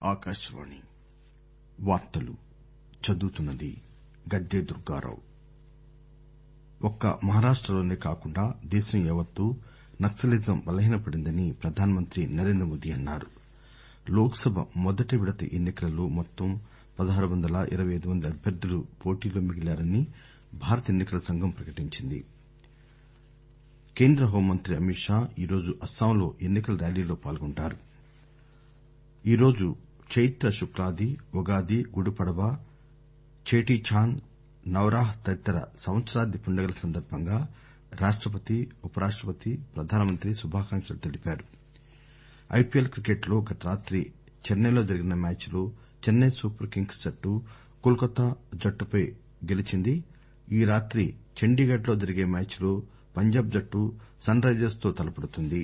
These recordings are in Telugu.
ఆకాశవాణి వార్తలు చదువుతున్నది గద్దె దుర్గారావు ఒక్క మహారాష్టలోనే కాకుండా దేశం యావత్తూ నక్సలిజం బలహీనపడిందని ప్రధానమంత్రి నరేంద్రమోదీ అన్నారు లోక్ సభ మొదటి విడత ఎన్ని కలలో మొత్తం పదహారు వందల ఇరవై ఐదు మంది అభ్యర్థులు పోటీలో మిగిలారని భారత ఎన్ని కల సంఘం ప్రకటించింది కేంద్ర హోంమంత్రి అమిత్ షా ఈరోజు అస్సాంలో ఎన్ని కల ర్యాలీలో పాల్గొంటారు ఈరోజు చైత్ర శుక్లాది ఉగాది గుడిపడవా చేటీచాంద్ నవరాహ్ తదితర సంవత్సరాది పండుగల సందర్బంగా రాష్టపతి ఉపరాష్టపతి ప్రధానమంత్రి శుభాకాంక్షలు తెలిపారు ఐపీఎల్ క్రికెట్ లో గత రాత్రి చెన్నైలో జరిగిన మ్యాచ్ లో చెన్నై సూపర్ కింగ్స్ జట్టు కోల్కతా జట్టుపై గెలిచింది ఈ రాత్రి చండీగఢ్ లో జరిగే మ్యాచ్ లో పంజాబ్ జట్టు సన్ రైజర్స్ తో తలపడుతుంది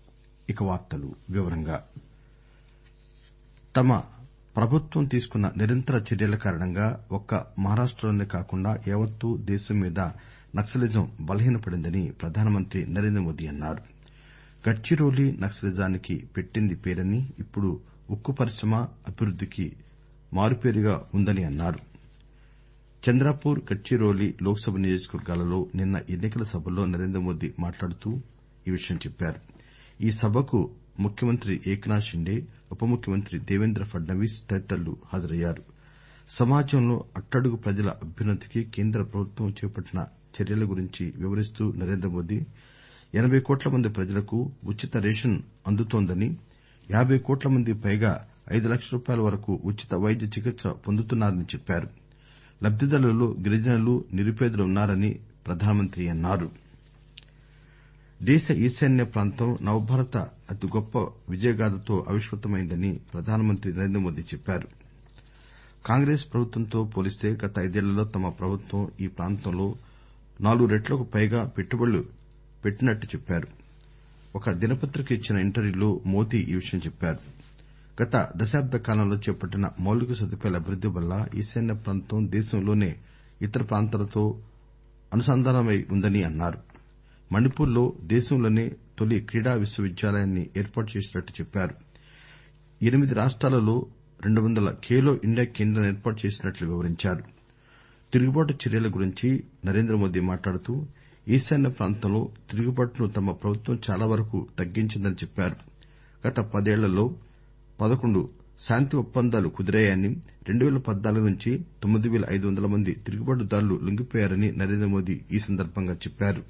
తమ ప్రభుత్వం తీసుకున్న నిరంతర చర్యల కారణంగా ఒక్క మహారాష్టలోనే కాకుండా యావత్తు దేశం మీద నక్సలిజం బలహీనపడిందని ప్రధానమంత్రి నరేంద్రమోదీ అన్నారు గడ్చిరోలీ నక్సలిజానికి పెట్టింది పేరని ఇప్పుడు ఉక్కు పరిశ్రమ అభివృద్దికి మారుపేరుగా ఉందని అన్నారు చంద్రపూర్ గడ్చిరోలీ లోక్ సభ నియోజకవర్గాలలో నిన్న ఎన్ని కల సభల్లో నరేంద్రమోదీ మాట్లాడుతూ ఈ విషయం చెప్పారు ఈ సభకు ముఖ్యమంత్రి ఏక్నాథ్ షిండే ఉప ముఖ్యమంత్రి దేవేంద్ర ఫడ్నవీస్ తదితరులు హాజరయ్యారు సమాజంలో అట్టడుగు ప్రజల అభ్యున్నతికి కేంద్ర ప్రభుత్వం చేపట్టిన చర్యల గురించి వివరిస్తూ నరేంద్రమోదీ ఎనబై కోట్ల మంది ప్రజలకు ఉచిత రేషన్ అందుతోందని యాబై కోట్ల మందికి పైగా ఐదు లక్షల రూపాయల వరకు ఉచిత వైద్య చికిత్స పొందుతున్నారని చెప్పారు లబ్దిదారులలో గిరిజనులు నిరుపేదలు ఉన్నారని ప్రధానమంత్రి అన్నారు దేశ ఈశాన్య ప్రాంతం నవభారత అతి గొప్ప విజయగాథతో ఆవిష్కృతమైందని ప్రధానమంత్రి నరేంద్రమోదీ చెప్పారు కాంగ్రెస్ ప్రభుత్వంతో పోలిస్తే గత ఐదేళ్లలో తమ ప్రభుత్వం ఈ ప్రాంతంలో నాలుగు రెట్లకు పైగా పెట్టుబడులు పెట్టినట్టు చెప్పారు ఒక దినపత్రికకు ఇచ్చిన ఇంటర్వ్యూలో మోదీ ఈ విషయం చెప్పారు గత దశాబ్ద కాలంలో చేపట్టిన మౌలిక సదుపాయాల అభివృద్ది వల్ల ఈశాన్య ప్రాంతం దేశంలోనే ఇతర ప్రాంతాలతో అనుసంధానమై ఉందని అన్నారు మణిపూర్ లో దేశంలోనే తొలి క్రీడా విశ్వవిద్యాలయాన్ని ఏర్పాటు చేసినట్టు చెప్పారు ఎనిమిది రాష్టాలలో రెండు వందల ఖేలో ఇండియా కేంద్రాలను ఏర్పాటు చేసినట్లు వివరించారు తిరుగుబాటు చర్యల గురించి నరేంద్రమోదీ మాట్లాడుతూ ఈశాన్య ప్రాంతంలో తిరుగుబాటును తమ ప్రభుత్వం చాలా వరకు తగ్గించిందని చెప్పారు గత పదేళ్లలో పదకొండు శాంతి ఒప్పందాలు కుదిరాయని రెండు పేల పద్నాలుగు నుంచి తొమ్మిది పేల ఐదు వందల మంది తిరుగుబాటుదారులు లొంగిపోయారని నరేంద్రమోదీ ఈ సందర్బంగా చెప్పారు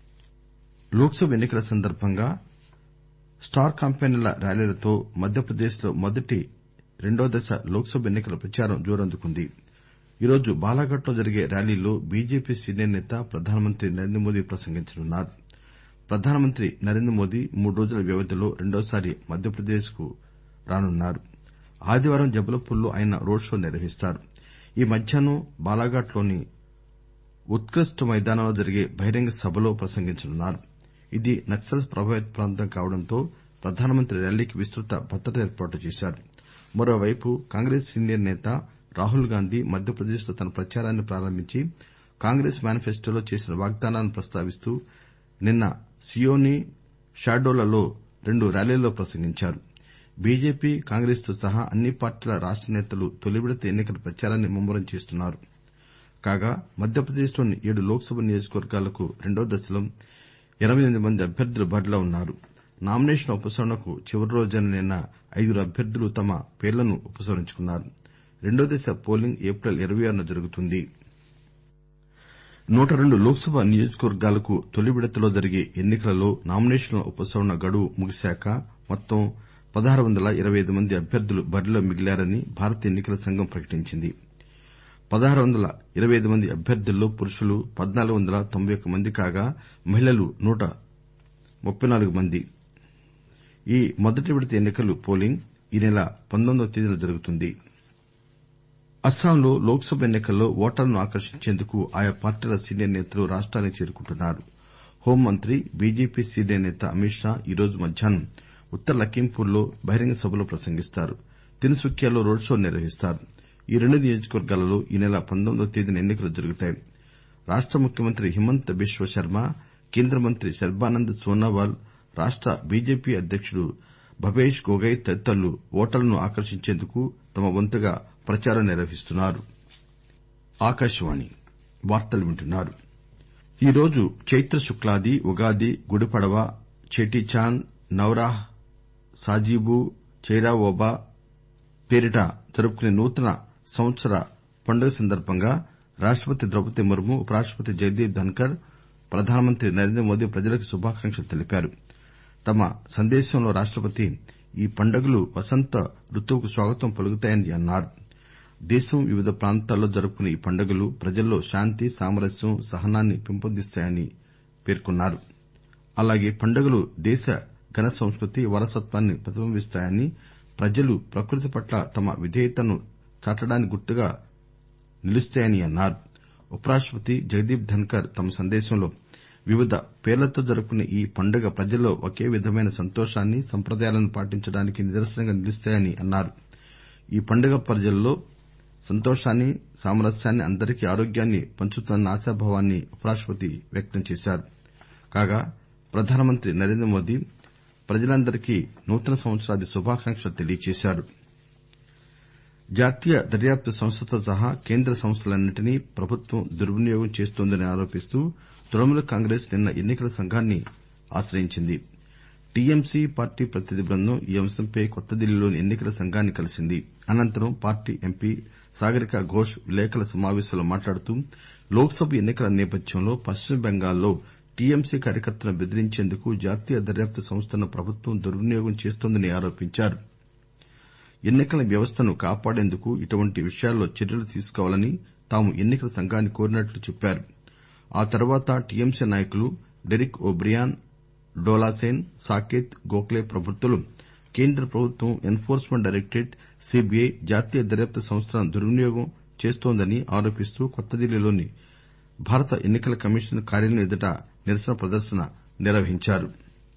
లోక్ సభ ఎన్ని కల సందర్బంగా స్టార్ క్యాంపెయినర్ల ర్యాలీలతో మధ్యప్రదేశ్ లో మొదటి రెండో దశ లోక్ సభ ఎన్ని కల ప్రచారం జోరందుకుంది ఈరోజు బాలాఘట్ లో జరిగే ర్యాలీలో బీజేపీ సీనియర్ నేత ప్రధానమంత్రి నరేంద్రమోదీ ప్రసంగించనున్నారు ప్రధానమంత్రి నరేంద్రమోదీ మూడు రోజుల వ్యవధిలో రెండోసారి మధ్యప్రదేశ్ కు రానున్నారు ఆదివారం జబల్పూర్ లో ఆయన రోడ్ షో నిర్వహిస్తారు ఈ మధ్యాహ్నం బాలాఘట్ లోని ఉత్కృష్ట్ మైదానంలో జరిగే బహిరంగ సభలో ప్రసంగించనున్నారు ఇది నక్సల్స్ ప్రభావిత ప్రాంతం కావడంతో ప్రధానమంత్రి ర్యాలీకి విస్తృత భద్రత ఏర్పాట్లు చేశారు మరోవైపు కాంగ్రెస్ సీనియర్ నేత రాహుల్ గాంధీ మధ్యప్రదేశ్ లో తన ప్రచారాన్ని ప్రారంభించి కాంగ్రెస్ మేనిఫెస్టోలో చేసిన వాగ్దానాలను ప్రస్తావిస్తూ నిన్న సియోనీ షాడోలలో రెండు ర్యాలీల్లో ప్రసంగించారు బీజేపీ కాంగ్రెస్ తో సహా అన్ని పార్టీల రాష్ట నేతలు తొలి విడత ఎన్ని కల ప్రచారాన్ని ముమ్మరం చేస్తున్నారు కాగా మధ్యప్రదేశ్ లోని ఏడు లోక్ సభ నియోజకవర్గాలకు రెండో దశలో ఎనబై ఎనిమిది మంది అభ్యర్థులు బరిలో ఉన్నారు నామినేషన్ల ఉపసంహరణకు చివరి రోజైన నిన్న ఐదుగురు అభ్యర్థులు తమ పేర్లను ఉపసంహరించుకున్నారు రెండో దశ పోలింగ్ ఏప్రిల్ ఇరవై ఆరున జరుగుతుంది నూట రెండు లోక్ సభ నియోజకవర్గాలకు తొలి విడతలో జరిగే ఎన్ని కలలో నామినేషన్ల ఉపసంహరణ గడువు ముగిశాక మొత్తం పదహారు వందల ఇరవై ఐదు మంది అభ్యర్థులు బరిలో మిగిలారని భారత ఎన్ని కల సంఘం ప్రకటించింది పదహారు వందల ఇరవై ఐదు మంది అభ్యర్థుల్లో పురుషులు పద్నాలుగు వందల తొంభై ఒక్క మంది కాగా మహిళలు నూట ముప్పై నాలుగు మంది ఈ మొదటి విడత ఎన్ని కల పోలింగ్ ఈ నెల పంతొమ్మిదవ తేదీన జరుగుతుంది అస్సాంలో లోక్ సభ ఎన్ని కల్లో ఓటర్లను ఆకర్షించేందుకు ఆయా పార్టీల సీనియర్ నేతలు రాష్టానికి చేరుకుంటున్నారు హోంమంత్రి బీజేపీ సీనియర్ నేత అమిత్ షా ఈరోజు మధ్యాహ్నం ఉత్తర లఖీంపూర్ లో బహిరంగ సభలో ప్రసంగిస్తారు తిన్సుకియాలో రోడ్ షో నిర్వహిస్తారు ఈ రెండు నియోజకవర్గాలలో ఈ నెల పంతొమ్మిదవ తేదీన ఎన్ని కలు జరుగుతాయి రాష్ట ముఖ్యమంత్రి హిమంత బిశ్వ శర్మ కేంద్ర మంత్రి సర్బానంద్ సోనోవాల్ రాష్ట బీజేపీ అధ్యకుడు భవేష్ గొగోయ్ తదితరులు ఓటర్లను ఆకర్షించేందుకు తమ వంతుగా ప్రచారం నిర్వహిస్తున్నారు ఈరోజు చైత్ర శుక్లాది ఉగాది గుడిపడవ చేటీచాంద్ నవరాహ్ సాజీబు చైరావోబా పేరిట జరుపుకునే నూతన సంవత్సర పండుగ సందర్బంగా రాష్టపతి ద్రౌపది ముర్ము ఉపరాష్టపతి జగదీప్ ధన్కర్ ప్రధానమంత్రి నరేంద్రమోదీ ప్రజలకు శుభాకాంక్షలు తెలిపారు తమ సందేశంలో రాష్టపతి ఈ పండుగలు వసంత రుతువుకు స్వాగతం పలుకుతాయని అన్నారు దేశం వివిధ ప్రాంతాల్లో జరుపుకునే ఈ పండుగలు ప్రజల్లో శాంతి సామరస్యం సహనాన్ని పెంపొందిస్తాయని పేర్కొన్నారు అలాగే పండుగలు దేశ ఘన సంస్కృతి వారసత్వాన్ని ప్రతిబింబిస్తాయని ప్రజలు ప్రకృతి పట్ల తమ విధేయతను చాటడానికి గుర్తుగా నిలుస్తాయని అన్నారు ఉపరాష్టపతి జగదీప్ ధన్కర్ తమ సందేశంలో వివిధ పేర్లతో జరుపుకునే ఈ పండుగ ప్రజల్లో ఒకే విధమైన సంతోషాన్ని సంప్రదాయాలను పాటించడానికి నిదర్శనంగా నిలుస్తాయని అన్నారు ఈ పండుగ ప్రజల్లో సంతోషాన్ని సామరస్యాన్ని అందరికీ ఆరోగ్యాన్ని పంచుతుందన్న ఆశాభావాన్ని ఉపరాష్టపతి వ్యక్తం చేశారు కాగా ప్రధానమంత్రి నరేంద్రమోదీ ప్రజలందరికీ నూతన సంవత్సరాది శుభాకాంక్షలు తెలియజేశారు జాతీయ దర్యాప్తు సంస్థతో సహా కేంద్ర సంస్థలన్నింటినీ ప్రభుత్వం దుర్వినియోగం చేస్తోందని ఆరోపిస్తూ తృణమూల్ కాంగ్రెస్ నిన్న ఎన్ని కల సంఘాన్ని ఆశ్రయించింది టీఎంసీ పార్టీ ప్రతినిధి బృందం ఈ అంశంపై కొత్తదిల్లీలోని ఎన్ని కల సంఘాన్ని కలిసింది అనంతరం పార్టీ ఎంపీ సాగరిక ఘోష్ విలేకరుల సమావేశంలో మాట్లాడుతూ లోక్ సభ ఎన్ని కల నేపథ్యంలో పశ్చిమ బెంగాల్లో టీఎంసీ కార్యకర్తలను బెదిరించేందుకు జాతీయ దర్యాప్తు సంస్థను ప్రభుత్వం దుర్వినియోగం చేస్తోందని ఆరోపించారు ఎన్ని కల వ్యవస్థను కాపాడేందుకు ఇటువంటి విషయాల్లో చర్యలు తీసుకోవాలని తాము ఎన్ని కల సంఘాన్ని కోరినట్లు చెప్పారు ఆ తర్వాత టీఎంసీ నాయకులు డెరిక్ ఓ బ్రియాన్ డోలాసేన్ సాకేత్ గోఖలే ప్రబుద్దలు కేంద్ర ప్రభుత్వం ఎన్ ఫోర్స్మెంట్ డైరెక్టరేట్ సీబీఐ జాతీయ దర్యాప్తు సంస్థలను దుర్వినియోగం చేస్తోందని ఆరోపిస్తూ కొత్తదిల్లీలోని భారత ఎన్ని కల కమిషన్ కార్యాలయం ఎదుట నిరసన ప్రదర్శన నిర్వహించారు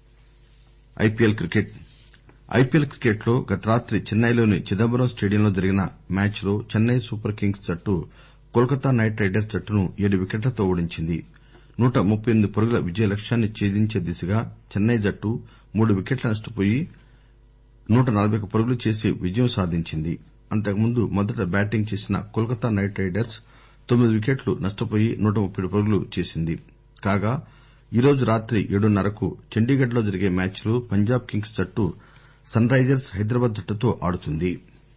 ఐపీఎల్ క్రికెట్లో గత రాత్రి చెన్నైలోని చిదంబరం స్టేడియంలో జరిగిన మ్యాచ్ లో చెన్నై సూపర్ కింగ్స్ జట్టు కోల్కతా నైట్ రైడర్స్ జట్టును ఏడు వికెట్లతో ఓడించింది నూట ముప్పై ఎనిమిది పరుగుల విజయ లక్ష్యాన్ని ఛేదించే దిశగా చెన్నై జట్టు మూడు వికెట్ల నష్టపోయి నూట నలబై ఒక్క పరుగులు చేసి విజయం సాధించింది అంతకుముందు మొదట బ్యాటింగ్ చేసిన కోల్కతా నైట్ రైడర్స్ తొమ్మిది వికెట్లు నష్టపోయి నూట ముప్పై ఏడు పరుగులు చేసింది కాగా ఈరోజు రాత్రి ఏడున్నరకు చండీగఢ్ లో జరిగే మ్యాచ్ లో పంజాబ్ కింగ్స్ జట్టు సన్ రైజర్స్ హైదరాబాద్ జట్టుతో ఆడుతుంది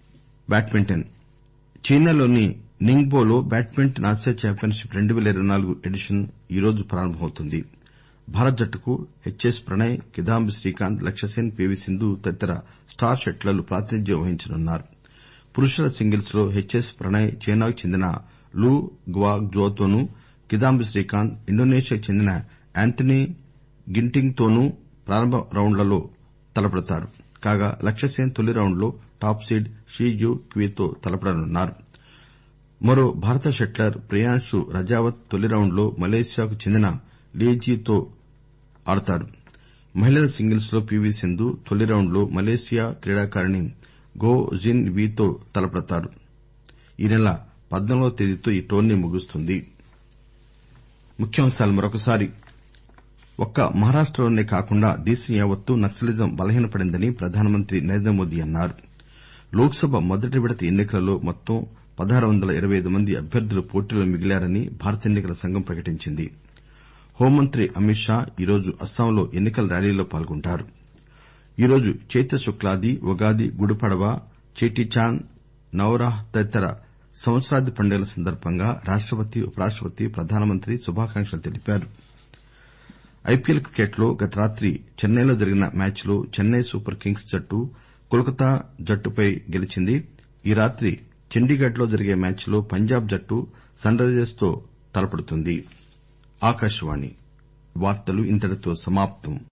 చైనాలోని నింగ్బోలో బ్యాడ్మింటన్ ఆసియా చాంపియన్షిప్ రెండు పేల ఇరవై నాలుగు ఎడిషన్ ఈరోజు ప్రారంభమవుతుంది భారత జట్టుకు హెచ్ఎస్ ప్రణయ్ కిదాంబి శ్రీకాంత్ లక్ష్యసేన్ పీవీ సింధు తదితర స్టార్ షట్లర్లు ప్రాతినిధ్యం వహించనున్నారు పురుషుల సింగిల్స్ లో హెచ్ఎస్ ప్రణయ్ చైనాకు చెందిన లు గ్వాగ్జోతోనూ కిదాంబి శ్రీకాంత్ ఇండోనేషియాకు చెందిన యాంథనీ గింటింగ్ తోనూ ప్రారంభ రౌండ్లలో తలపడతారు కాగా లక్ష్యసేన్ తొలి రౌండ్ లో టాప్ సీడ్ షీ యూ క్వీతో తలపడనున్నారు మరో భారత షట్లర్ ప్రియాంశు రజావత్ తొలి రౌండ్ లో మలేసియాకు చెందిన లీ జీ తో ఆడతారు మహిళల సింగిల్స్ లో పీవీ సింధు తొలి రౌండ్ లో మలేసియా క్రీడాకారిణి గో జిన్ వీ తో తలపడతారు ఈ నెల పద్నాలుగవ తేదీతో ఈ టోర్నీ ముగుస్తుంది ఒక్క మహారాష్టలోనే కాకుండా దేశం యావత్తూ నక్సలిజం బలహీనపడిందని ప్రధానమంత్రి నరేంద్రమోదీ అన్నారు లోక్ సభ మొదటి విడత ఎన్ని కలలో మొత్తం పదహారు వందల ఇరవై ఐదు మంది అభ్యర్థులు పోటీలో మిగిలారని భారత ఎన్ని కల సంఘం ప్రకటించింది హోంమంత్రి అమిత్ షా ఈరోజు అస్సాంలో ఎన్ని కల ర్యాలీలో పాల్గొంటారు ఈరోజు చైత్ర శుక్లాది ఉగాది గుడిపడవ చేటీచాంద్ నవరాహ్ తదితర సంవత్సరాది పండుగల సందర్బంగా రాష్టపతి ఉపరాష్టపతి ప్రధానమంత్రి శుభాకాంక్షలు తెలిపారు ఐపీఎల్ క్రికెట్లో గత రాత్రి చెన్నైలో జరిగిన మ్యాచ్ లో చెన్నై సూపర్ కింగ్స్ జట్టు కోల్కతా జట్టుపై గెలిచింది ఈ రాత్రి చండీగఢ్ లో జరిగే మ్యాచ్ లో పంజాబ్ జట్టు సన్ రైజర్స్ తో తలపడుతుంది